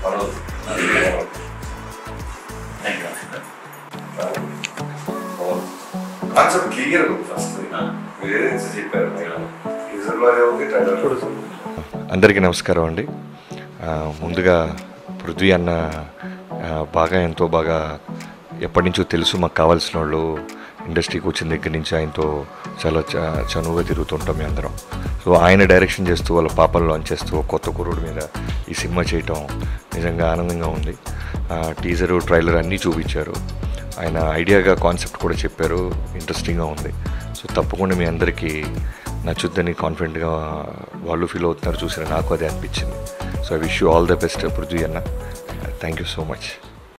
పర్వాలేదు thank you concept clear ఉంది first మీరు ఏదైతే చెప్పారు టీజర్ లాగే ఉంది ట్రైలర్ అందరికీ నమస్కారం అండి ఆ, ముందుగా పృథ్వీ అన్న ఆ, బాగా ఎంతో బాగా ఎప్పటి నుంచో తెలుసు మాకు కావాల్సిన వాళ్ళు ఇండస్ట్రీకి వచ్చిన దగ్గర నుంచి ఆయనతో చాలా చ- చనువుగా తిరుగుతుంటాం మీ అందరం సో ఆయన డైరెక్షన్ చేస్తూ వాళ్ళ పాపలు లాంచ్ చేస్తూ ఒక కొత్త కుర్రుడు మీద ఈ సినిమా చేయటం నిజంగా ఆనందంగా ఉంది టీజరు ట్రైలర్ అన్నీ చూపించారు ఆయన ఐడియాగా కాన్సెప్ట్ కూడా చెప్పారు ఇంట్రెస్టింగ్గా ఉంది సో తప్పకుండా మీ అందరికీ నచ్చుద్దని కాన్ఫిడెంట్గా వాళ్ళు ఫీల్ అవుతున్నారు చూసిన నాకు అదే అనిపించింది so I wish you all the best Prithvi అన్న థ్యాంక్ యూ సో మచ్